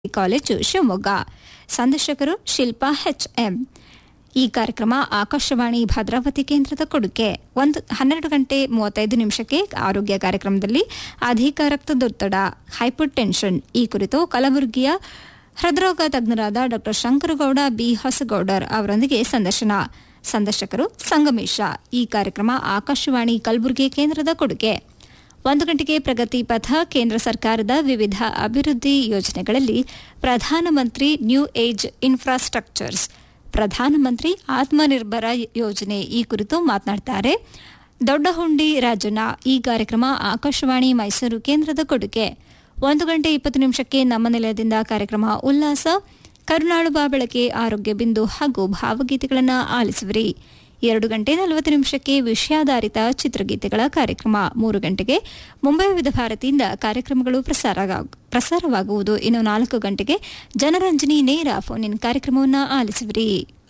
college Shivamogga ಸಂದರ್ಶಕರು Shilpa HM ಈ ಕಾರ್ಯಕ್ರಮ ಆಕಾಶವಾಣಿ ಭದ್ರಾವತಿ ಕೇಂದ್ರದ ಕೊಡುಗೆ ಒಂದು ಹನ್ನೆರಡು ಗಂಟೆ ಮೂವತ್ತೈದು ನಿಮಿಷಕ್ಕೆ ಆರೋಗ್ಯ ಕಾರ್ಯಕ್ರಮದಲ್ಲಿ ಅಧಿಕ ರಕ್ತದೊತ್ತಡ ಹೈಪರ್ ಟೆನ್ಷನ್ ಈ ಕುರಿತು ಕಲಬುರಗಿಯ ಹೃದ್ರೋಗ ತಜ್ಞರಾದ ಡಾ ಶಂಕರಗೌಡ ಬಿ ಹೊಸಗೌಡರ್ ಅವರೊಂದಿಗೆ ಸಂದರ್ಶನ ಸಂದರ್ಶಕರು ಸಂಗಮೇಶ ಈ ಕಾರ್ಯಕ್ರಮ ಆಕಾಶವಾಣಿ ಕಲಬುರಗಿ ಕೇಂದ್ರದ ಕೊಡುಗೆ ಒಂದು ಗಂಟೆಗೆ ಪ್ರಗತಿ ಪಥ ಕೇಂದ್ರ ಸರ್ಕಾರದ ವಿವಿಧ ಅಭಿವೃದ್ಧಿ ಯೋಜನೆಗಳಲ್ಲಿ ಪ್ರಧಾನಮಂತ್ರಿ ನ್ಯೂ ಏಜ್ ಇನ್ಫ್ರಾಸ್ಟ್ರಕ್ಚರ್ಸ್ ಪ್ರಧಾನಮಂತ್ರಿ ಆತ್ಮನಿರ್ಭರ ಯೋಜನೆ ಈ ಕುರಿತು ಮಾತನಾಡ್ತಾರೆ ದೊಡ್ಡಹುಂಡಿ ರಾಜಣ್ಣ ಈ ಕಾರ್ಯಕ್ರಮ ಆಕಾಶವಾಣಿ ಮೈಸೂರು ಕೇಂದ್ರದ ಕೊಡುಗೆ ಒಂದು ಗಂಟೆ ಇಪ್ಪತ್ತು ನಿಮಿಷಕ್ಕೆ ನಮ್ಮ ನಿಲಯದಿಂದ ಕಾರ್ಯಕ್ರಮ ಉಲ್ಲಾಸ ಕರುನಾಳು ಬಾಬೆಳಕೆ ಆರೋಗ್ಯ ಬಿಂದು ಹಾಗೂ ಭಾವಗೀತೆಗಳನ್ನು ಆಲಿಸುವಿರಿ ಎರಡು ಗಂಟೆ ನಲವತ್ತು ನಿಮಿಷಕ್ಕೆ ವಿಷಯಾಧಾರಿತ ಚಿತ್ರಗೀತೆಗಳ ಕಾರ್ಯಕ್ರಮ ಮೂರು ಗಂಟೆಗೆ ಮುಂಬೈ ವಿವಿಧ ಭಾರತಿಯಿಂದ ಕಾರ್ಯಕ್ರಮಗಳು ಪ್ರಸಾರ ಪ್ರಸಾರವಾಗುವುದು ಇನ್ನು ನಾಲ್ಕು ಗಂಟೆಗೆ ಜನರಂಜನಿ ನೇರ ಫೋನ್ ಇನ್ ಕಾರ್ಯಕ್ರಮವನ್ನು ಆಲಿಸುವಿರಿ